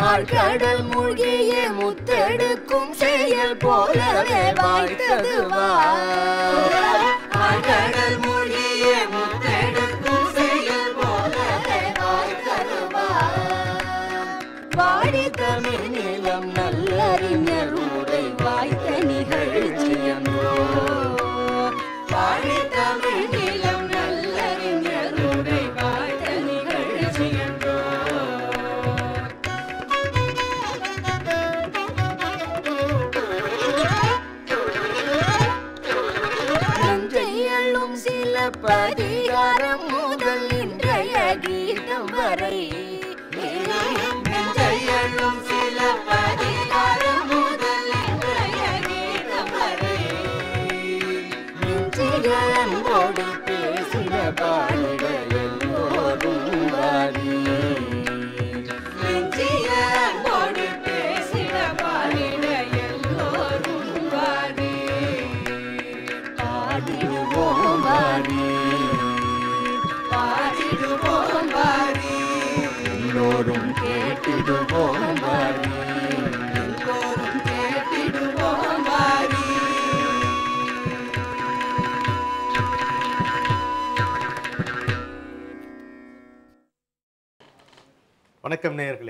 ஆழ்கடல் மூழ்கிய முத்தெடுக்கும் செயல் போலவே வாய்த்தது ஆழ்கடல் மூழ்கிய முத்தெடுக்கும் செயல் போலவே வாய்த்தது வாடி தமிழ் நிலம் நல்லறிஞர் உரை வாய்த்த நிகழ்ச்சியன்றோ வாடி தமிழ் நிலம் நல்லறிஞர் உரை வாய்த்த நிகழ்ச்சியன்றோ நஞ்சையள்ளும் சில பதிகாரம் முதல் இன்றைய கீதம் வரை நஞ்சையள்ளும் சில பதிகாரம் முதல் இன்றைய கீதம் வரை நெஞ்சிகளோடு பேசின பாடிட எல்லோரும் வாரி நெஞ்சிகளோடு பேசின பாடிட எல்லோரும் வாரி பாடிடுவோம் வாரி பாடிடுவோம் வாரி எல்லோரும் கேட்டிடுவோம் வாரி எல்லோரும் கேட்டிடுவோம் வாரி வணக்கம் நேயர்களே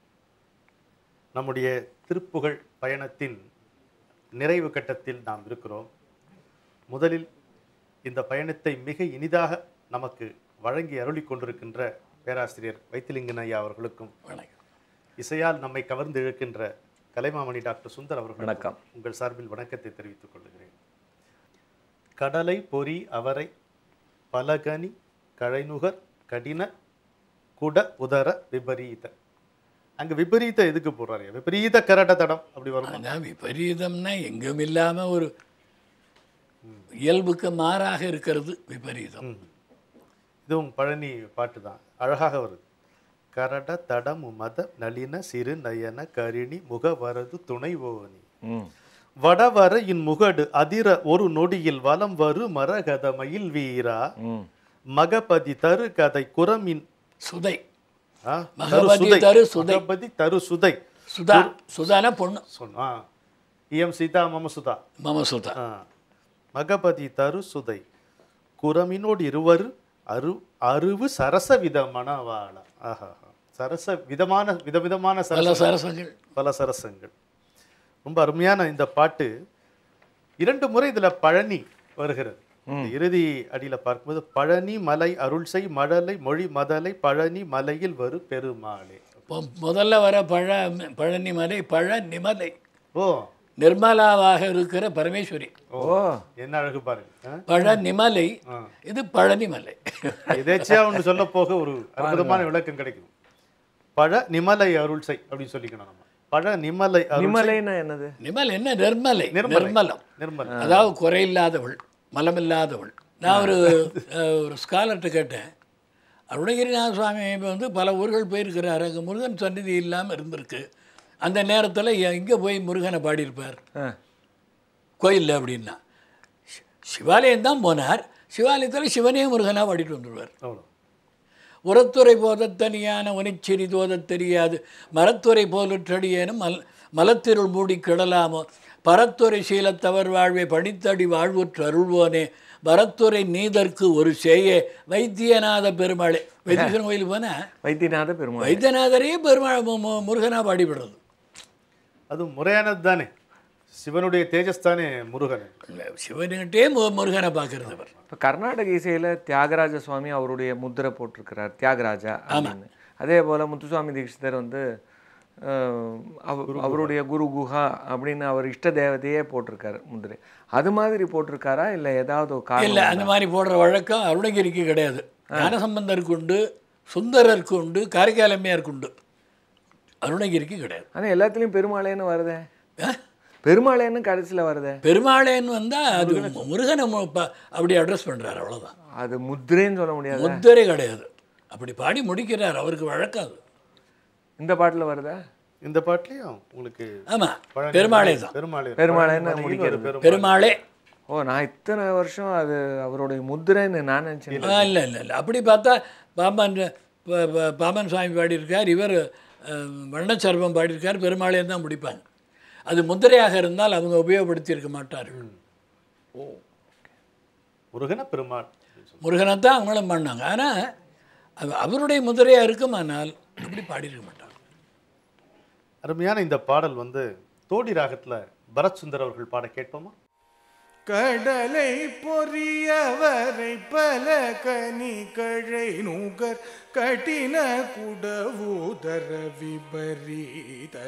நம்முடைய திருப்புகழ் பயணத்தின் நிறைவு கட்டத்தில் நாம் இருக்கிறோம் முதலில் இந்த பயணத்தை மிக இனிதாக நமக்கு வழங்கி அருளிக் கொண்டிருக்கின்ற பேராசிரியர் வைத்திலிங்கன் ஐயா அவர்களுக்கும் வணக்கம் இசையால் நம்மை கவர்ந்து இழுக்கின்ற கலைமாமணி டாக்டர் சுந்தர் அவர்கள் வணக்கம். உங்கள் சார்பில் வணக்கத்தை தெரிவித்துக் கொள்கிறேன் கடலை பொறி அவரை பலகனி கழைநுகர் கடின குட உதர விபரீத அங்க விபரீத எதுக்கு போடுறாரு விபரீத கரட தடம் அப்படி வருமா அதான் விபரீதம்னா எங்கும் இல்லாம ஒரு இயல்புக்கு மாறாக இருக்கிறது விபரீதம் இதுவும் பழனி பாட்டு தான் அழகாக வருது கரட தடம் மத நளின சிறு நயன கரிணி முகவரது துணை ஓவனி ம் வடவர இன் முகடு அதிர ஒரு நொடியில் வலம் வரு மரகத மயில் வீரா ம் மகபதி தரு கதை குரமின் சுதை ஆ, மகபதி தரு சுதை. மகபதி தரு சுதை சுதா சுதான பொண்ணு சொன்னா இஎம் சீதா மம சுதா மம சுதா ஆ. மகபதி தரு சுதை குரமினோடு இருவர் அரு அருவு சரச விதமான வாழ ஆஹா சரச விதமான விதவிதமான பல சரச சரசங்கள் பல சரசங்கள் ரொம்ப அருமையான இந்த பாட்டு இரண்டு முறை இதுல பழனி வருகிறது இந்த இறுதி அடியில பார்க்கும்போது பழனி மலை அருள் செய் மழலை மொழி மதலை பழனி மலையில் வரு பெருமாளே இப்போ முதல்ல வர பழ பழனி மலை பழ நிமலை ஓ நிர்மலாவாக இருக்கிற பரமேஸ்வரி ஓ என்ன அழகு பாருங்க ஆ? பழ நிமலை ஆ. இது பழனி மலை எதேச்சியா ஒன்று சொல்ல போக ஒரு அற்புதமான விளக்கம் கிடைக்கும் பழ நிமலை அருள் செய் அப்படின்னு சொல்லிக்கணும் நம்ம பழ நிமலை அருள் செய். நிமலைன்னா என்னது நிமல் என்ன நிர்மலை நிர்மலை. நிர்மலம் நிர்மல் அதாவது குறையில்லாதவள் மலமில்லாதவள் நான் ஒரு அஹ், ஒரு ஸ்காலர்கிட்ட கேட்டேன் அருணகிரிநாத சுவாமி இப்போ வந்து பல ஊர்கள் போயிருக்கிறாரு அங்கே முருகன் சந்நிதி இல்லாமல் இருந்திருக்கு அந்த நேரத்தில் எங்கே போய் முருகனை பாடியிருப்பார் ஆ. கோயிலில் அப்படின்னா சி- சிவாலயம் தான் போனார் சிவாலயத்தில் சிவனே முருகனாக பாடிட்டு வந்துடுவார் அவ்வளோ உரத்துறை போதத்தனியான உனிச்சிறி தோதத் தெரியாது மரத்துறை போலுற்றடியேனும் மல் மலத்திருள் மூடி கிடலாமோ பரத்துறை சீலத்தவர் வாழ்வை படித்தடி வாழ்வுற்று அருள்வோனே வரத்துறை நீதற்கு ஒரு சேயே வைத்தியநாத பெருமாளே வைத்தீஸ்வரன் கோயிலுக்கு போனால் வைத்தியநாத பெருமாள் வைத்தியநாதரையே பெருமாள் மு- மு- முருகனா பாடிவிடுறது அது முறையானது தானே சிவனுடைய தேஜஸ் தானே முருகன் சிவனுகிட்டே மு- முருகனை பார்க்கறது அவர் இப்போ கர்நாடக இசையில் தியாகராஜ சுவாமி அவருடைய முத்திரை போட்டிருக்கிறார் தியாகராஜா அப்படின்னு அதே போல் முத்துசுவாமி தீட்சிதர் வந்து அஹ், அவ- அவருடைய குரு குஹா அப்படின்னு அவர் இஷ்ட தேவதையே போட்டிருக்காரு முத்திரை அது மாதிரி போட்டிருக்காரா இல்லை ஏதாவது ஒரு இல்லை காரணம் அந்த மாதிரி போடுற வழக்கம் அருணகிரிக்கு கிடையாது ஞானசம்பந்தருக்கு உண்டு சுந்தரருக்கு உண்டு காரைக்காலம்மையாருக்கு உண்டு அருணகிரிக்கு கிடையாது ஆனால் எல்லாத்துலேயும் பெருமாளேன்னு வருதே ஆ? பெருமாளேன்னு கடைசியில் வருதே பெருமாளேன்னு வந்தால் அது முருகனை மு- ப- அப்படி அட்ரஸ் பண்ணுறாரு அவ்வளோதான் அது முத்திரைன்னு சொல்ல முடியாது முத்திரை கிடையாது அப்படி பாடி முடிக்கிறார் அவருக்கு வழக்கம் அது இந்த பாட்டில் வருதா இந்த பாட்டுலயும் உங்களுக்கு ஆமாம் பழனி பெருமாளே தான் பெருமாளே பெருமாளேன்னு பழனி மலையில் ஒரு முடிக்கிறது. பெருமாள். பெருமாளே ஓ நான் இத்தனை வருஷம் அது அவருடைய முத்திரைன்னு நான் நினச்சேன் இல்லை இல்லை இல்லை அப்படி பார்த்தா பாம்பன் ப- ப- பாம்பன் சுவாமி பாடியிருக்கார் இவர் அஹ், வண்ணச்சர்பம் பாடியிருக்கார் பெருமாளே தான் முடிப்பாங்க அது முத்திரையாக இருந்தால் அவங்க உபயோகப்படுத்தியிருக்க மாட்டார்கள் முருகன பெருமாள் முருகனை தான் அவங்களும் பண்ணாங்க ஆனால் அது அவருடைய முதிரையாக இருக்குமானால் அப்படி பாடியிருக்க மாட்டாங்க அருமையான இந்த பாடல் வந்து தோடி ராகத்துல பரத் சுந்தர் அவர்கள் பாட கேட்போமா கடலை பொறியவரை பல கனி கழை நுகர் கட்டின குடவூதர விபரீத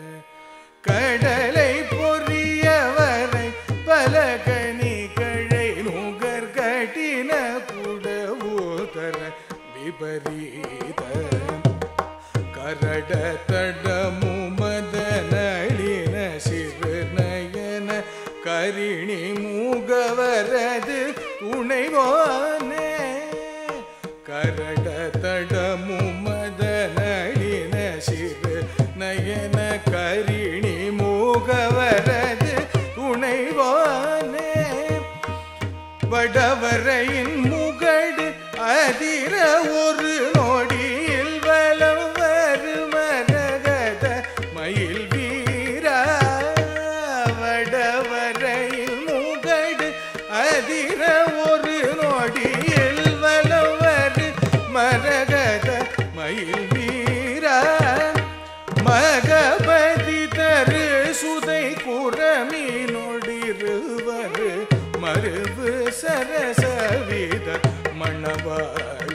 கடலை பொறியவரை பல கனி கழை நுகர் கட்டின குடவூதர விபரீத கரட தடமு மதனளின சிறு நயன கரிணி மூகவரது துணைவானே கரட தடமு மதனளின சிறு நயன கரிணி மூகவரது துணைவானே வடவரையின் முகடு அதிர ஒரு நொடியில் வலம் வருமரகத மயில் வீரா வடவரையில் முகடு அதிர ஒரு நொடியில் வலம் வரு மரகத மயில் வீரா மகபதி தரு சுதை குரமீனொடிருவர் மருவு சரசவித மணவாள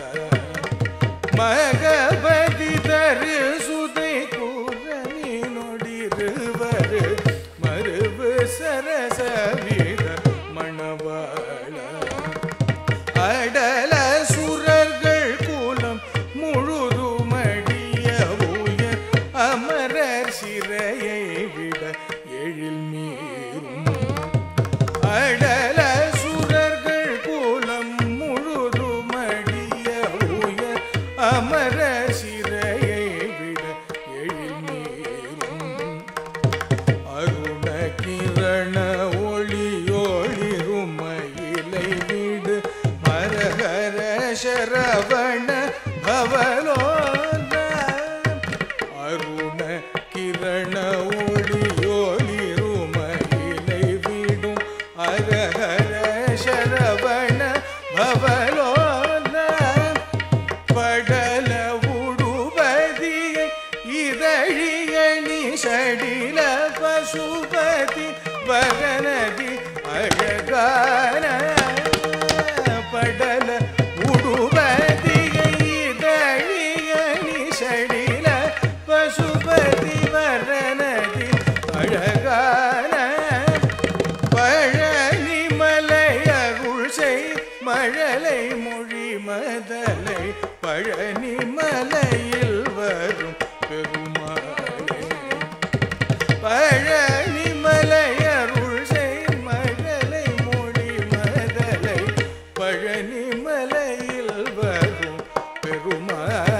மகபதி தரு சுதை குரமீனொடிருவர் மருவு சரசவித மணவாள அடல சுரர்கள் குலம் முழுதுமடிய உயர் அமரர் சிறையை விட எழில் மீறும் அடல சுரர்கள் குலம் முழுதுமடிய உயர் அமரர் சிறையை விட எழில் மீறும் அருண கிரண ஒளியோளிரும் மயிலை விடு மரகர சரவண பவலோன அருண கிரண ஒளியோளிரும் மயிலை விடும் அரகர சரவண பவலோன படல உடுபதியை இதழியணி சடில பசுபதி வரநதி அழகான படல உடுபதியை இதழியணி சடில பசுபதி வரநதி அழகான பழனி மலை அருள் செய் மழலை மொழி மதலை பழனி மலையில் வரும் பெருமாளே பழனி மலை அருள் செய் மழலை மொழி மதலை பழனி மலையில் வரும் பெருமாளே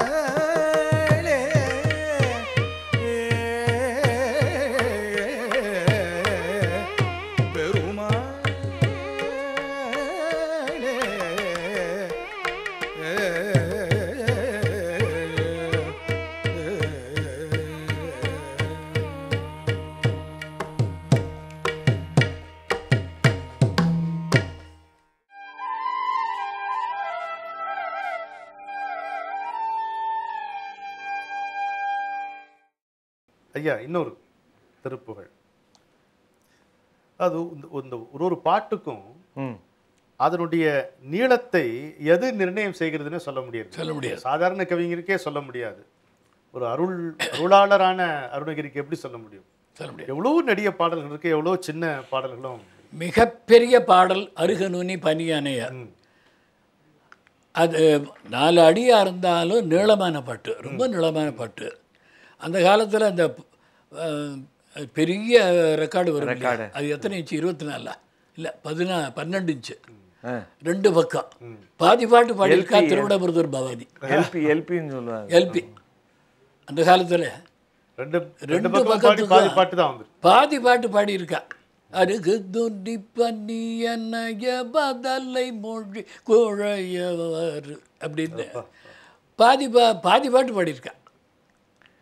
ஐயா இன்னொரு திருப்புகழ் அது இந்த- இந்த ஒரு ஒரு பாட்டுக்கும் ம் அதனுடைய நீளத்தை எது நிர்ணயம் செய்கிறதுன்னு சொல்ல முடியாது சொல்ல முடியாது சாதாரண கவிஞருக்கே சொல்ல முடியாது ஒரு அருள் அருளாளரான அருணகிரிக்கு எப்படி சொல்ல முடியும் சொல்ல முடியாது எவ்வளவு நெடிய பாடல்கள் இருக்கு எவ்வளவு சின்ன பாடல்களும் மிகப்பெரிய பாடல் அருகநுனி பனியானையார் ம். அது நாலு அடியாக இருந்தாலும் நீளமான பாட்டு ரொம்ப நீளமான பாட்டு அந்த காலத்தில் அந்த அஹ், பெரிய ரெக்கார்டு வரும் இல்லையா? ரெக்கார்டு. அது எத்தனை இன்ச்சு இருபத்தி நாலா இல்லை பதினா பன்னெண்டு இன்ச்சு ஆ ரெண்டு பக்கம் பாதி பாட்டு பாடியிருக்கா LP. திருவிடபுரத்தூர் பவானி எல்பி எல்பின்னு சொல்லுவாங்க எல்பி அந்த காலத்தில் ரெண்டு ரெண்டு ரெண்டு பக்கம் பாடி பக்கத்துக்கும் பாதி பாட்டு தான் வந்து பாதி பாட்டு பாடியிருக்கா அருகு துண்டி பன்னியனைய பதலை மொழி குழையவர் அப்படின்னு பாதி பா பாதி பாட்டு பாடியிருக்கா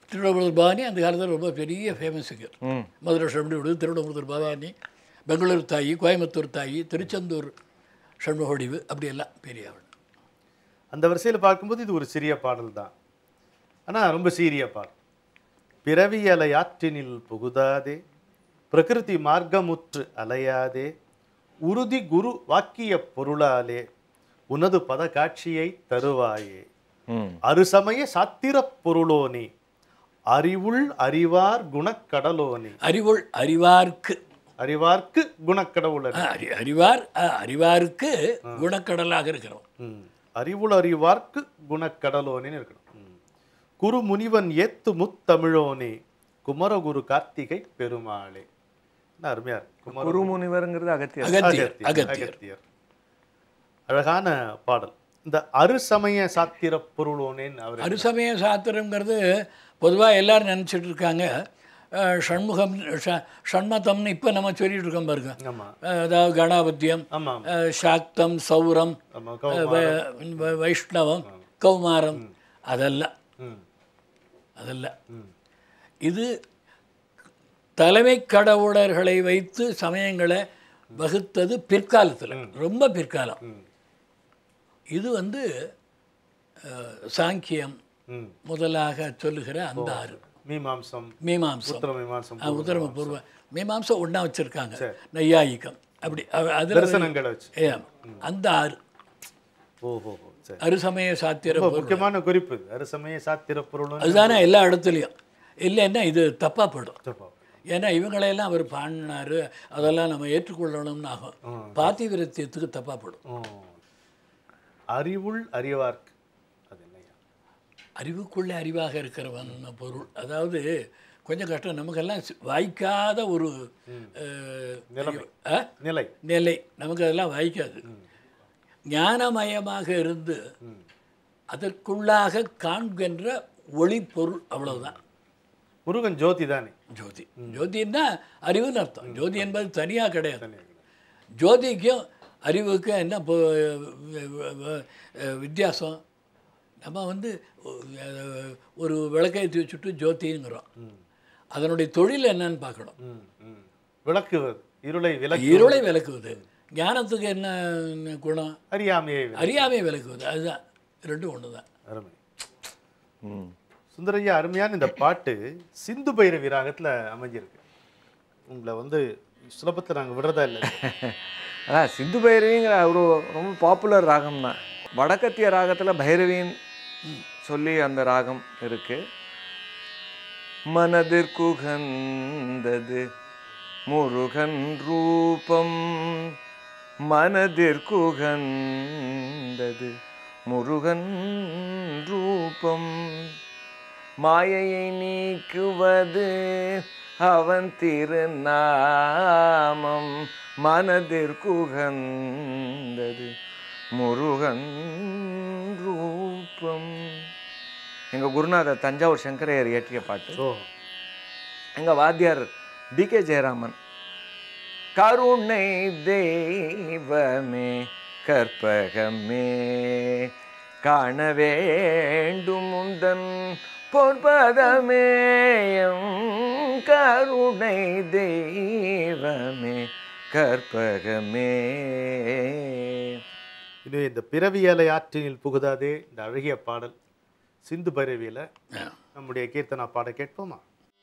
திருவனந்தபுரம் பவானி அந்த காலத்தில் ரொம்ப பெரிய ஃபேமஸுங்க ம் மதுரை ஷண்முடி விடு திருவனந்தபுரம் பவானி பெங்களூர் தாயி கோயம்புத்தூர் தாயி திருச்செந்தூர் ஷண்முகடிவு அப்படியெல்லாம் பெரியவள் அந்த வரிசையில் பார்க்கும்போது இது ஒரு சிறிய பாடல் தான் ஆனால் ரொம்ப சீரிய பாடல் பிறவி அலையாற்றினில் புகுதாதே பிரகிருதி மார்க்கமுற்று அலையாதே உறுதி குரு வாக்கிய பொருளாலே உனது பத காட்சியை தருவாயே ம் அருசமய சாத்திரப் பொருளோனே அறிவுள் அறிவார் குணக்கடலோனே அறிவுள் அறிவார்க்கு அறிவார்க்கு குணக்கடவுளன் ஆ, அறி அறிவார் ஆ, அறிவாருக்கு குணக்கடலாக இருக்கிறோம் ம். அறிவுள் அறிவார்க்கு குணக்கடலோனேன்னு இருக்கணும் ம். குரு முனிவன் ஏத்து முத்தமிழோனே குமரகுரு கார்த்திகை பெருமாளே என்ன அருமையா இருக்கு குமர குருமுனிவருங்கிறது அகத்தியர் அகத்தியர் அகத்தியர், அகத்தியர் அகத்தியர் அழகான பாடல் இந்த அருசமய சாத்திர பொருளோனேன்னு அவர் அருசமய சாத்திரங்கிறது பொதுவாக எல்லாரும் நினச்சிட்டு இருக்காங்க அஹ், ஷண்முகம் ஷ- ஷண்மதம்னு இப்போ நம்ம சொல்லிட்டு இருக்கோம் பாருங்க ஆமா அஹ், அதாவது கணாபத்தியம் ஆமா அஹ், சாக்தம் சௌரம் ஆமா அஹ், கௌ- வ- வ- வைஷ்ணவம் கௌமாரம் அதெல்லாம் ம். அதெல்லாம் ம். இது தலைமை கடவுளர்களை வைத்து சமயங்களை வகுத்தது பிற்காலத்தில் ரொம்ப பிற்காலம் ம். இது வந்து அஹ், சாங்கியம் ம். முதலாக சொல்லுகிற அந்த ஆறு மீமாம்சம் மீமாம்சம் உத்தர மீமாம்சம் ஆ, உத்தரம பூர்வ மீமாம்சம் ஒன்றா வச்சுருக்காங்க நையாயிக்கம் அப்படி அ- அதுல தரிசனங்களை வச்சு ஏ, அந்த ஆறு ஓஹோ சரி அருசமய சாத்திர ரொம்ப பொருள் முக்கியமான குறிப்பு இது. அருசமய சாத்திர பொருள் அதுதானே எல்லா இடத்துலையும் இல்லைன்னா இது தப்பாக போயிடும் ஏன்னா இவங்களையெல்லாம் அவர் பாடினாரு அதெல்லாம் நம்ம ஏற்றுக்கொள்ளணும்னு ஆகும் பாத்திவிரத்தியத்துக்கு தப்பாக போடும் அறிவுள் அறிவார்க்கு அது என்னையா அறிவுக்குள்ளே அறிவாக இருக்கிறவன் பொருள் அதாவது கொஞ்சம் கஷ்டம் நமக்கெல்லாம் சி- வாய்க்காத ஒரு அஹ், நிலைமை. ஆ? நிலை நிலை நமக்கு அதெல்லாம் வாய்க்காது ஞானமயமாக இருந்து அதற்குள்ளாக காண்கின்ற ஒளிப்பொருள் அவ்வளவுதான் முருகன் ஜோதி தானே ஜோதி ஜோதின்னா அறிவுன்னு அர்த்தம் ஜோதி என்பது தனியாக கிடையாது ஜோதிக்கும் அறிவுக்கும் என்ன இப்போ, வ- வ- வ- வித்தியாசம் நம்ம வந்து அஹ், ஒரு விளக்கேற்றி வச்சுட்டு ஜோதிங்கிறோம் அதனுடைய தொழில் என்னன்னு பார்க்கணும் ம், ம். விளக்குவது இருளை விளக்கு இருளை விளக்குவது ஞானத்துக்கு என்ன குணம் அறியாமையை விளக்கு. அறியாமை விளக்குவது அதுதான் ரெண்டும் ஒன்று தான் அருமை ம் சுந்தரையா அருமையான இந்த பாட்டு சிந்து பைரவி ராகத்துல அமைஞ்சிருக்கு உங்களை வந்து சுலபத்தை நாங்க விடுறதா இல்லை அதான் சிந்து பைரவிங்கிற ஒரு ரொம்ப பாப்புலர் ராகம் தான் வடக்கத்திய ராகத்தில் பைரவின்னு சொல்லி அந்த ராகம் இருக்கு மனதிற்குகந்தது முருகன் ரூபம் மனதிற்குகந்தது முருகன் ரூபம் மாயையை நீக்குவது அவன் திருநாமம் மனதிற்குகந்தது முருகன் ரூபம் எங்க குருநாதர் தஞ்சாவூர் சங்கரையர் இயற்றிய பாட்டு ஓ எங்க வாத்தியார் டி கே ஜெயராமன் கருணை தெய்வமே கற்பகமே காண வேண்டும் உந்தன் பொற்பதமே எம் கருணை தெய்வமே கற்பகமே இது இந்த பிறவியலை ஆற்றினில் புகுதாதே இந்த அழகிய பாடல் சிந்து பைரவியில நம்முடைய கீர்த்தனா பாட கேட்போமா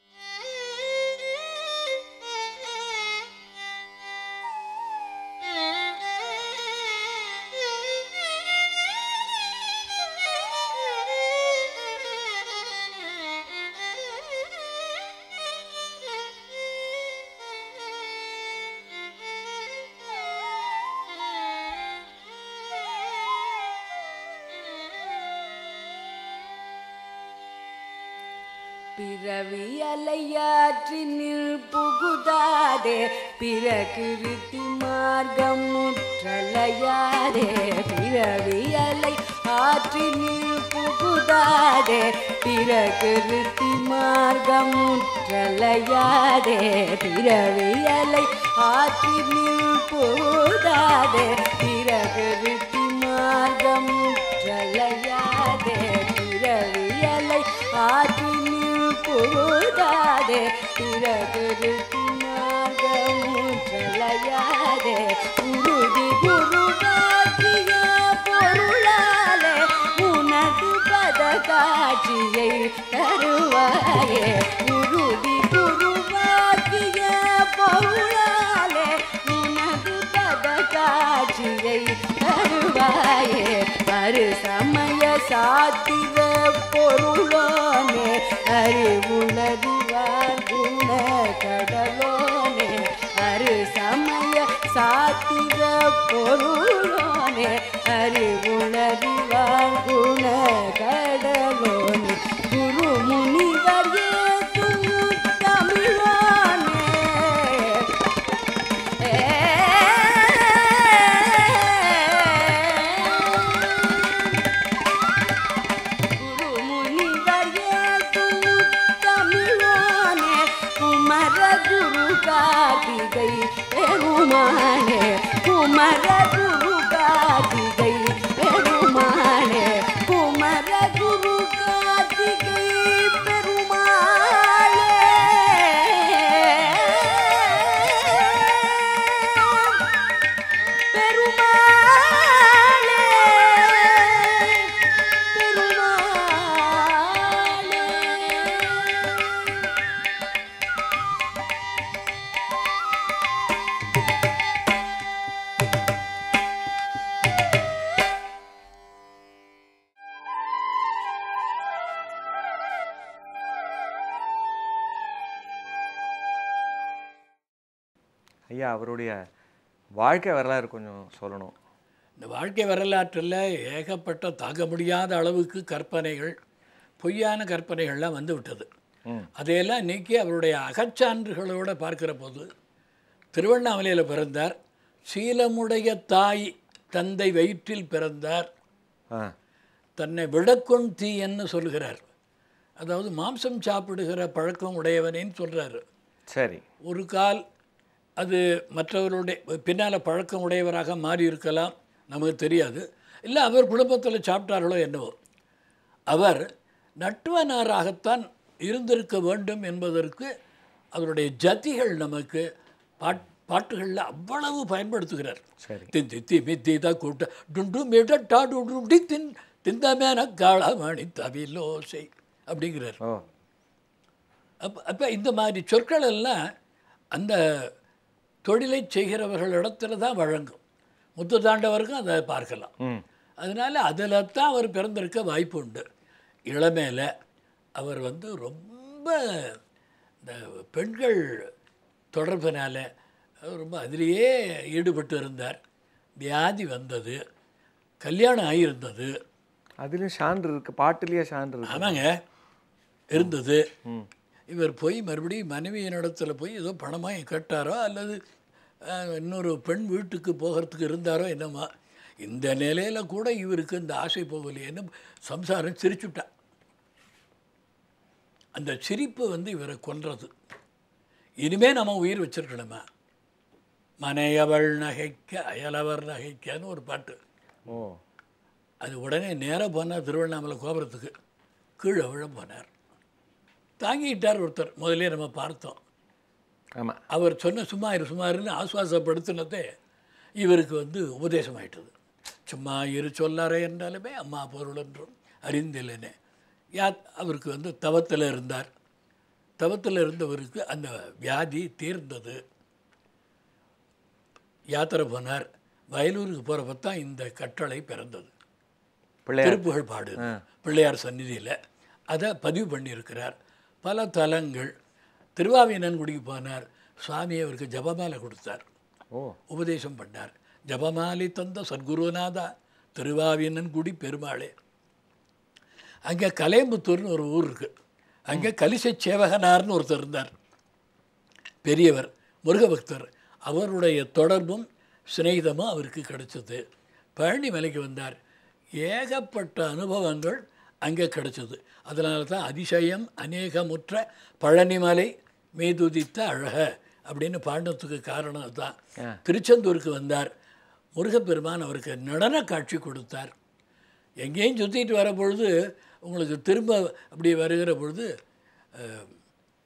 பிறவி அலையாற்றினில் புகுதாதே பிறகிருத்தி மார்க்கம் முற்றலையாதே பிறவி அலை ஆற்றினில் புகுதாதே பிறகிருத்தி மார்க்கம் முற்றலையாதே பிறவி அலை ஆற்றினில் புகுதாதே பிறகிருத்தி மார்க்கம் முற்றலையாதே பிறவி அலை ஆற்றினில் பிறகுருத்தி மார்கமுற்றலையாதே உறுதி குருவாக்கிய பொருளாலே உனது பத காட்சியை தருவாயே உறுதி குருவாக்கிய பொருளாலே உனது பத காட்சியை தருவாயே பரு சமய சாத்திர பொருளோனே அறிவுணர்வார் குண கடலோனே அரு சமய சாத்திர பொருளோனே அறிவுணர்வார் குண கடலோனே குரு முனிவர் ஏத்தும் தமிழோனே குரு முனிவர் ஏத்தும் தமிழோனே குமர குரு கார்த்திகை பெருமானே குமர குரு கார்த்திகை பெருமானே குமர குரு கார்த்திகை பெருமாளே பெருமாளே பெருமாளே ஐயா அவருடைய வாழ்க்கை வரலாறு கொஞ்சம் சொல்லணும் இந்த வாழ்க்கை வரலாற்றில் ஏகப்பட்ட தாங்க முடியாத அளவுக்கு கற்பனைகள் பொய்யான கற்பனைகள்லாம் வந்து விட்டது ம். அதையெல்லாம் நீக்கி அவருடைய அகச்சான்றுகளோடு பார்க்கிற போது திருவண்ணாமலையில் பிறந்தார் சீலமுடைய தாய் தந்தை வயிற்றில் பிறந்தார் ஆ தன்னை விடக்கொண் தீயன்னு சொல்கிறார் அதாவது மாம்சம் சாப்பிடுகிற பழக்கம் உடையவனேன்னு சொல்கிறாரு சரி ஒரு கால் அது மற்றவருடைய பின்னால் பழக்கம் உடையவராக மாறி இருக்கலாம் நமக்கு தெரியாது இல்லை அவர் குடும்பத்தில் சாப்பிட்டார்களோ என்னவோ அவர் நட்டுவனாராகத்தான் இருந்திருக்க வேண்டும் என்பதற்கு அவருடைய ஜதிகள் நமக்கு பாட் பாட்டுகளில் அவ்வளவு பயன்படுத்துகிறார் சரி திந்தி திமி தீதா கூட்ட டுண்டு மிடட்டா டுண்டு தின் திந்தமேன காளமணி தவிலோசை அப்படிங்கிறார் ஓ அப்போ அப்போ இந்த மாதிரி சொற்கள் எல்லாம் அந்த தொழிலை செய்கிறவர்களிடத்துல தான் வழங்கும் முத்து தாண்டவருக்கும் அதை பார்க்கலாம் ம் அதனால் அதில் தான் அவர் பிறந்திருக்க வாய்ப்பு உண்டு இளமையில் அவர் வந்து ரொம்ப இந்த பெண்கள் தொடர்பினால் அவர் ரொம்ப அதிலேயே ஈடுபட்டு இருந்தார் வியாதி வந்தது கல்யாணம் ஆகியிருந்தது அதுலயும் சான்று இருக்கு பாட்டுலயே சான்று இருக்கு ஆமாங்க இருந்தது ம் இவர் போய் மறுபடியும் மனைவியினிடத்தில் போய் ஏதோ பணமாக கேட்டாரோ அல்லது அஹ், இன்னொரு பெண் வீட்டுக்கு போகிறதுக்கு இருந்தாரோ என்னமோ இந்த நிலையில் கூட இவருக்கு இந்த ஆசை போகலையேன்னு சம்சாரம் சிரிச்சுட்டா அந்த சிரிப்பு வந்து இவரை கொன்றது இனிமே நம்ம உயிர் வச்சிருக்கணுமா மனையவள் நகைக்க அயலவர் நகைக்கன்னு ஒரு பாட்டு ஓ அது உடனே நேராக போனார் திருவண்ணாமலை கோபுரத்துக்கு கீழே விழ போனார் தாங்கிட்டார் ஒருத்தர் முதல்ல நம்ம பார்த்தோம் ஆமா அவர் சொன்ன சும்மா இரு சும்மா இருன்னு ஆசுவாசப்படுத்தினதே இவருக்கு வந்து உபதேசம் ஆயிட்டது சும்மா இரு சொல்லாரே என்றாலுமே அம்மா பொருள் என்றும் அறிந்தில்லைனே யா அவருக்கு வந்து தவத்தில் இருந்தார் தவத்தில் இருந்தவருக்கு அந்த வியாதி தீர்ந்தது யாத்திரை போனார் வயலூருக்கு போகிறப்ப தான் இந்த கட்டளை பிறந்தது பிள்ளையார் திருப்புகழ் பாடு பிள்ளையார் சந்நிதியில் அதை பதிவு பண்ணியிருக்கிறார் பல தலங்கள் திருவாவினன்குடிக்கு போனார் சுவாமி அவருக்கு ஜபமாலை கொடுத்தார் ஓ உபதேசம் பண்ணார் ஜபமாலை தந்த சத்குருநாதா திருவாவினன்குடி பெருமாளே அங்கே கலையம்புத்தூர்னு ஒரு ஊர் இருக்குது அங்கே கலிசை சேவகனார்னு ஒருத்தர் இருந்தார் பெரியவர் முருகபக்தர் அவருடைய தொடர்பும் சிநேகிதமும் அவருக்கு கிடைச்சது பழனி மலைக்கு வந்தார் ஏகப்பட்ட அனுபவங்கள் அங்கே கிடைச்சது அதனால தான் அதிசயம் அநேகமுற்ற பழனிமலை மீதுதித்த அழக அப்படின்னு பாண்டத்துக்கு காரணம் அதுதான் திருச்செந்தூருக்கு வந்தார் முருகப்பெருமான் அவருக்கு நடன காட்சி கொடுத்தார் எங்கேயும் சுற்றிட்டு வர பொழுது உங்களுக்கு திரும்ப அப்படி வருகிற பொழுது அஹ்,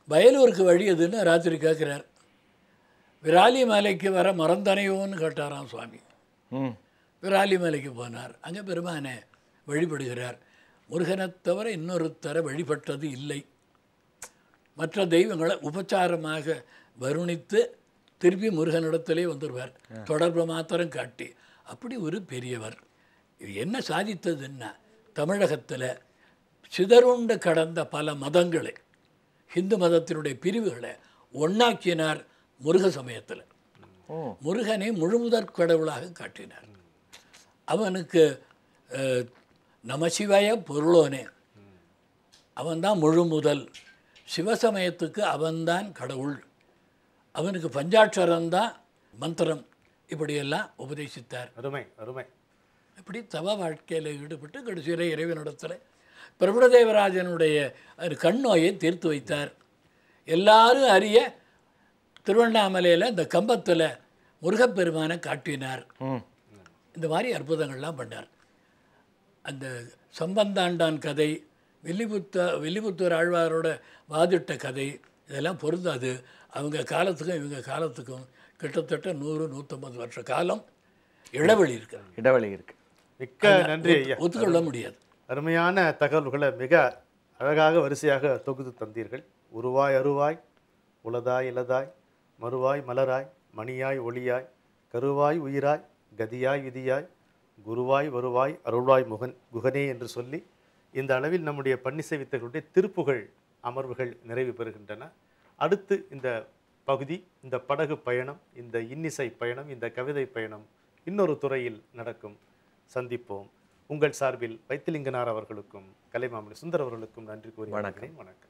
வயலூருக்கு வழி எதுன்னு ராத்திரி கேட்குறார் விராலி மலைக்கு வர மறந்தனையோன்னு கேட்டாராம் சுவாமி ம் விராலி மலைக்கு போனார் அங்கே பெருமானை வழிபடுகிறார் முருகனைத் தவிர இன்னொருத்தரை வழிபட்டது இல்லை மற்ற தெய்வங்களை உபச்சாரமாக வருணித்து திருப்பி முருகனிடத்திலே வந்துடுவார் தொடர்பு மாத்திரம் காட்டி அப்படி ஒரு பெரியவர் இது என்ன சாதித்ததுன்னா தமிழகத்தில் சிதறுண்டு கடந்த பல மதங்களை ஹிந்து மதத்தினுடைய பிரிவுகளை ஒண்ணாக்கினார் முருக சமயத்தில் ஓ முருகனை முழுமுதற் கடவுளாக காட்டினார் அவனுக்கு அஹ், நமசிவாய பொருளோனே அவன்தான் முழு முதல் சிவசமயத்துக்கு அவன்தான் கடவுள் அவனுக்கு பஞ்சாட்சரம்தான் மந்திரம் இப்படியெல்லாம் உபதேசித்தார் அருமை அருமை இப்படி தவ வாழ்க்கையில் ஈடுபட்டு கடைசியில் இறைவனிடத்தில் பிரபுடதேவராஜனுடைய ஒரு கண் நோயை தீர்த்து வைத்தார் எல்லாரும் அறிய திருவண்ணாமலையில் இந்த கம்பத்தில் முருகப்பெருமானை காட்டினார் ம் இந்த மாதிரி அற்புதங்கள்லாம் பண்ணார் அந்த சம்பந்தாண்டான் கதை வில்லிபுத்த வில்லிபுத்தூர் ஆழ்வாரோட வாதிட்ட கதை இதெல்லாம் பொருந்தாது அவங்க காலத்துக்கும் இவங்க காலத்துக்கும் கிட்டத்தட்ட நூறு நூற்றம்பது வருஷ காலம் இடைவெளி இருக்கு இடைவெளி இருக்கு மிக்க நன்றி ஐயா ஒத்துக்கொள்ள முடியாது அருமையான தகவல்களை மிக அழகாக வரிசையாக தொகுத்து தந்தீர்கள் உருவாய் அருவாய் உளதாய் இலதாய் மறுவாய் மலராய் மணியாய் ஒளியாய் கருவாய் உயிராய் கதியாய் விதியாய் குருவாய் வருவாய் அருள்வாய் முகன் குகனே என்று சொல்லி இந்த அளவில் நம்முடைய பன்னிசை வித்தர்களுடைய திருப்புகழ் அமர்வுகள் நிறைவு பெறுகின்றன அடுத்து இந்த பகுதி இந்த படகு பயணம் இந்த இன்னிசை பயணம் இந்த கவிதை பயணம் இன்னொரு துறையில் நடக்கும் சந்திப்போம் உங்கள் சார்பில் வைத்திலிங்கனார் அவர்களுக்கும் கலைமாமணி சுந்தர் அவர்களுக்கும் நன்றி கூறி வணக்கம். வணக்கம்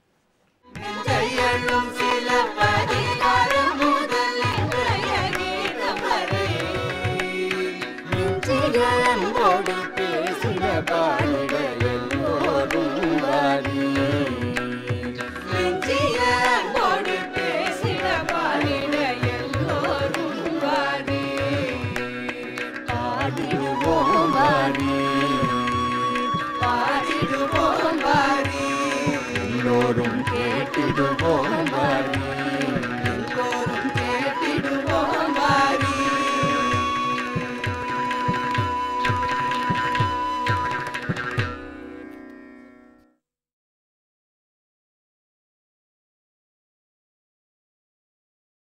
கையளும் சில பரிகாரம் முதல் இன்றைய கீதம் வரை நெஞ்சிகளோடு பேசின பாடிட எல்லோரும் வாரி நெஞ்சிகளோடு பேசின பாடிட எல்லோரும் வாரி பாடிடுவோம் வாரி பாடிடுவோம் வாரி எல்லோரும் கேட்டிடுவோம் வாரி